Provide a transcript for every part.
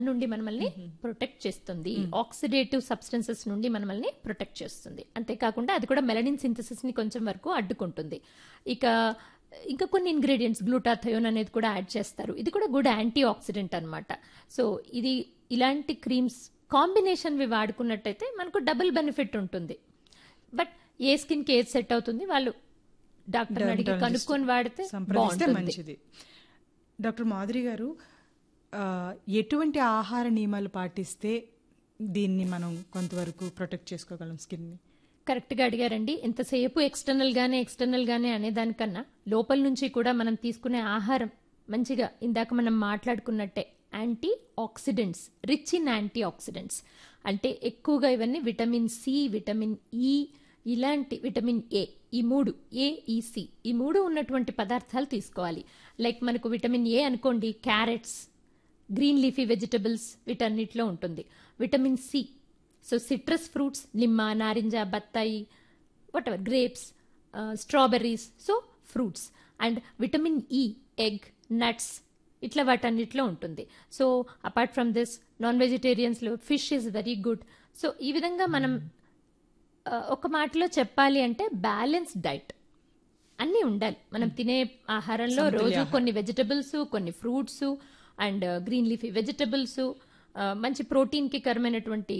నుండి మనల్ని ప్రొటెక్ట్ చేస్తుంది ఆక్సిడేటివ్ సబ్స్టెన్సెస్ నుండి మనల్ని ప్రొటెక్ట్ చేస్తుంది అంతేకాకుండా అది కూడా మెలనిన్ సింథసిస్ ని కొంచెం వరకు అడ్డుకుంటుంది ఇక ఇంకా కొన్ని ఇంగ్రీడియంట్స్ గ్లూటాథయోన్ అనేది కూడా యాడ్ చేస్తారు ఇది కూడా గుడ్ యాంటీ ఆక్సిడెంట్ అనమాట సో ఇది ఇలాంటి క్రీమ్స్ కాంబినేషన్ వి వాడుకున్నట్టయితే మనకు డబుల్ బెనిఫిట్ ఉంటుంది బట్ ఏ స్కిన్ కి ఏది సెట్ అవుతుంది వాళ్ళు డాక్టర్ అడిగి Dermatologist కనుక్కొని వాడితే సంప్రదిస్తే బాగుంటుంది మంచిది డాక్టర్ మాధురి గారు ఆ, ఎటువంటి ఆహార నియమాలు పాటిస్తే దీన్ని మనం కొంతవరకు ప్రొటెక్ట్ చేసుకోగలం స్కిన్ ని కరెక్ట్ గా అడిగారండి ఎంతసేపు ఎక్స్టర్నల్ గానే ఎక్స్టర్నల్ గానే అనేదానికన్నా లోపల నుంచి కూడా మనం తీసుకునే ఆహారం మంచిగా ఇందాక మనం మాట్లాడుకున్నట్టే antioxidants rich in antioxidants అంటే ఎక్కువగా ఇవన్నీ విటమిన్ సి విటమిన్ ఈ ఇలాంటి విటమిన్ ఏ ఈ మూడు ఏ సి ఈ మూడు ఉన్నటువంటి పదార్థాలు తీసుకోవాలి లైక్ మనకు విటమిన్ ఏ అనుకోండి క్యారెట్స్ గ్రీన్ లీఫీ వెజిటబుల్స్ వీటన్నిటిలో ఉంటుంది vitamin C so citrus fruits నిమ్మ నారింజ బత్తాయి whatever grapes strawberries so fruits and vitamin E egg nuts ఇట్లా వాటన్నిటిలో ఉంటుంది so apart from this non వెజిటేరియన్స్లో fish is very good so ఈ విధంగా మనం ఆ, ఒక మాటలో చెప్పాలి అంటే బ్యాలెన్స్ డైట్ అన్నీ ఉండాలి మనం తినే ఆహారంలో రోజు కొన్ని వెజిటబుల్స్ కొన్ని fruits and green leafy vegetables మంచి ప్రోటీన్ కి కరమైనటువంటి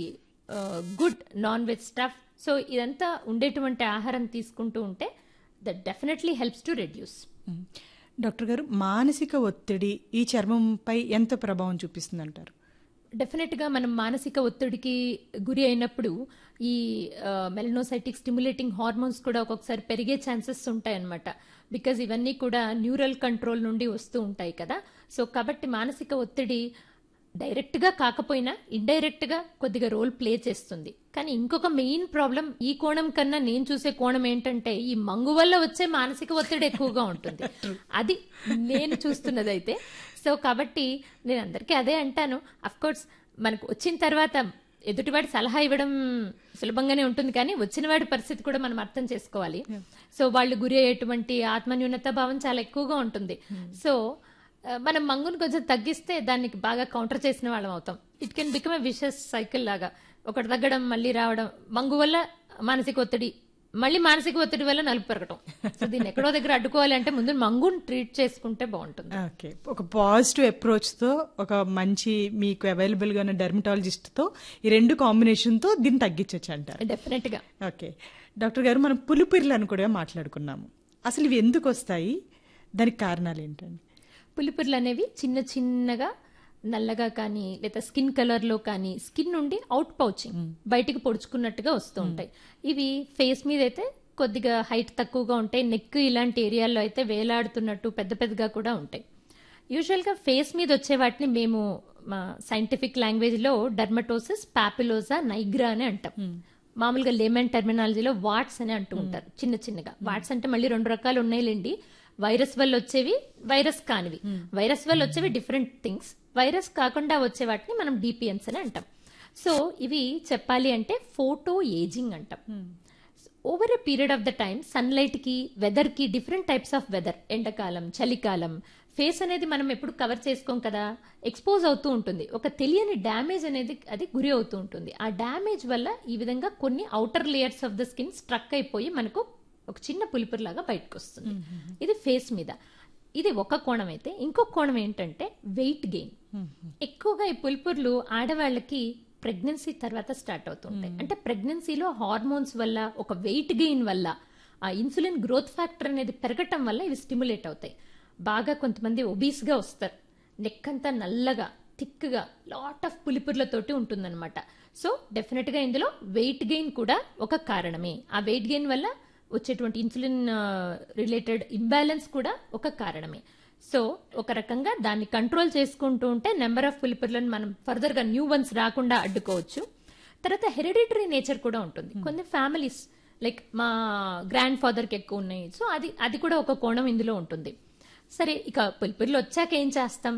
good non veg stuff so ఇదంతా ఉండేటువంటి ఆహారం తీసుకుంటూ ఉంటే that definitely helps to reduce hmm. Doctor garu మానసిక ఒత్తిడి ఈ చర్మంపై ఎంత ప్రభావం చూపిస్తుంది అంటారు డెఫినెట్ గా మనం మానసిక ఒత్తిడికి గురి అయినప్పుడు ఈ మెలనోసైటిక్ స్టిమ్యులేటింగ్ హార్మోన్స్ కూడా ఒక్కొక్కసారి పెరిగే ఛాన్సెస్ ఉంటాయన్నమాట బికాజ్ ఇవన్నీ కూడా న్యూరల్ కంట్రోల్ నుండి వస్తూ ఉంటాయి కదా సో కాబట్టి మానసిక ఒత్తిడి డైరెక్ట్ గా కాకపోయినా ఇండైరెక్ట్ గా కొద్దిగా రోల్ ప్లే చేస్తుంది కానీ ఇంకొక మెయిన్ ప్రాబ్లం ఈ కోణం కన్నా నేను చూసే కోణం ఏంటంటే ఈ మంగు వల్ల వచ్చే మానసిక ఒత్తిడి ఎక్కువగా ఉంటుంది అది నేను చూస్తున్నది అయితే సో కాబట్టి నేను అందరికీ అదే అంటాను అఫ్ కోర్స్ మనకు వచ్చిన తర్వాత ఎదుటివాడి సలహా ఇవ్వడం సులభంగానే ఉంటుంది కానీ వచ్చిన వాడి పరిస్థితి కూడా మనం అర్థం చేసుకోవాలి సో వాళ్ళు గురి అయ్యేటువంటి ఆత్మన్యూనత భావం చాలా ఎక్కువగా ఉంటుంది సో ఆ, మనం మంగుని కొంచెం తగ్గిస్తే దానికి బాగా కౌంటర్ చేసిన వాళ్ళం అవుతాం it can become a vicious cycle లాగా ఒకటి తగ్గడం మళ్ళీ రావడం మంగు వల్ల మానసిక ఒత్తిడి మళ్ళీ మానసిక ఒత్తిడి వల్ల నలుపు పెరగటం సో దీన్ని ఎక్కడో దగ్గర అడ్డుకోవాలి అంటే ముందు మంగుని ట్రీట్ చేసుకుంటే బాగుంటుంది ఓకే ఒక పాజిటివ్ అప్రోచ్తో ఒక మంచి మీకు అవైలబుల్గా ఉన్న డెర్మటాలజిస్ట్తో ఈ రెండు కాంబినేషన్తో దీన్ని తగ్గించవచ్చు అంటారు డెఫినెట్ గా ఓకే డాక్టర్ గారు మనం పులిపిర్లను కూడా మాట్లాడుకున్నాము అసలు ఇవి ఎందుకు వస్తాయి దానికి కారణాలు ఏంటండి పులిపుర్లు అనేవి చిన్న చిన్నగా నల్లగా కానీ లేదా స్కిన్ కలర్ లో కానీ స్కిన్ నుండి అవుట్ పౌచింగ్ బయటికి పొడుచుకున్నట్టుగా వస్తూ ఉంటాయి ఇవి ఫేస్ మీద అయితే కొద్దిగా హైట్ తక్కువగా ఉంటాయి నెక్ ఇలాంటి ఏరియాల్లో అయితే వేలాడుతున్నట్టు పెద్ద పెద్దగా కూడా ఉంటాయి యూజువల్ గా ఫేస్ మీద వచ్చే వాటిని మేము మా సైంటిఫిక్ లాంగ్వేజ్ లో డర్మటోసిస్ పాపిలోజా నైగ్రా అని అంటాం మామూలుగా లేమన్ టెర్మినాలజీలో వాట్స్ అని అంటూ ఉంటారు చిన్న చిన్నగా వాట్స్ అంటే మళ్ళీ రెండు రకాలు ఉన్నాయిలేండి వైరస్ వల్ల వచ్చేవి వైరస్ కానివి వైరస్ వల్ల వచ్చేవి డిఫరెంట్ థింగ్స్ వైరస్ కాకుండా వచ్చే వాటిని మనం డిపిఎన్స్ అని అంటాం సో ఇవి చెప్పాలి అంటే ఫోటో ఏజింగ్ అంటాం over a period of the time sunlight కి వెదర్ కి డిఫరెంట్ టైప్స్ ఆఫ్ వెదర్ ఎండాకాలం చలికాలం ఫేస్ అనేది మనం ఎప్పుడు కవర్ చేసుకోం కదా ఎక్స్పోజ్ అవుతూ ఉంటుంది ఒక తెలియని డ్యామేజ్ అనేది అది గురి అవుతూ ఉంటుంది ఆ డ్యామేజ్ వల్ల ఈ విధంగా కొన్ని outer layers of the skin struck అయిపోయి మనకు ఒక చిన్న పులిపురులాగా బయటకు వస్తుంది ఇది ఫేస్ మీద ఇది ఒక కోణం అయితే ఇంకొక కోణం ఏంటంటే వెయిట్ గెయిన్ ఎక్కువగా ఈ పులిపుర్లు ఆడవాళ్ళకి ప్రెగ్నెన్సీ తర్వాత స్టార్ట్ అవుతుంటాయి అంటే ప్రెగ్నెన్సీలో హార్మోన్స్ వల్ల ఒక వెయిట్ గెయిన్ వల్ల ఆ ఇన్సులిన్ గ్రోత్ ఫ్యాక్టర్ అనేది పెరగటం వల్ల ఇవి స్టిమ్యులేట్ అవుతాయి బాగా కొంతమంది ఒబీస్ గా వస్తారు నెక్ అంతా నల్లగా థిక్గా లాట్ ఆఫ్ పులిపుర్లతోటి ఉంటుందన్నమాట సో డెఫినెట్ గా ఇందులో వెయిట్ గెయిన్ కూడా ఒక కారణమే ఆ వెయిట్ గెయిన్ వల్ల వచ్చేటువంటి ఇన్సులిన్ రిలేటెడ్ ఇంబ్యాలెన్స్ కూడా ఒక కారణమే సో ఒక రకంగా దాన్ని కంట్రోల్ చేసుకుంటూ ఉంటే నెంబర్ ఆఫ్ పులిపుర్లను మనం ఫర్దర్ గా న్యూ వన్స్ రాకుండా అడ్డుకోవచ్చు తర్వాత హెరిడిటరీ నేచర్ కూడా ఉంటుంది కొన్ని ఫ్యామిలీస్ లైక్ మా గ్రాండ్ ఫాదర్ కి ఎక్కువ ఉన్నాయి సో అది అది కూడా ఒక కోణం ఇందులో ఉంటుంది సరే ఇక పులిపుర్లు వచ్చాక ఏం చేస్తాం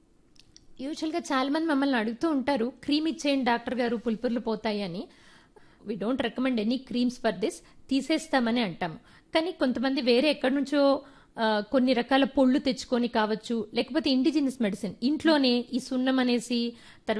యూజువల్గా చాలా మంది మమ్మల్ని అడుగుతూ ఉంటారు క్రీమ్ ఇచ్చేయండి డాక్టర్ గారు పులిపుర్లు పోతాయి అని we don't recommend any creams for this తీసేస్తామని అంటాము కానీ కొంతమంది వేరే ఎక్కడి నుంచో ఆ, కొన్ని రకాల పొళ్ళు తెచ్చుకొని కావచ్చు లేకపోతే ఇండిజినస్ మెడిసిన్ ఇంట్లోనే ఈ సున్నం అనేసి తర్వాత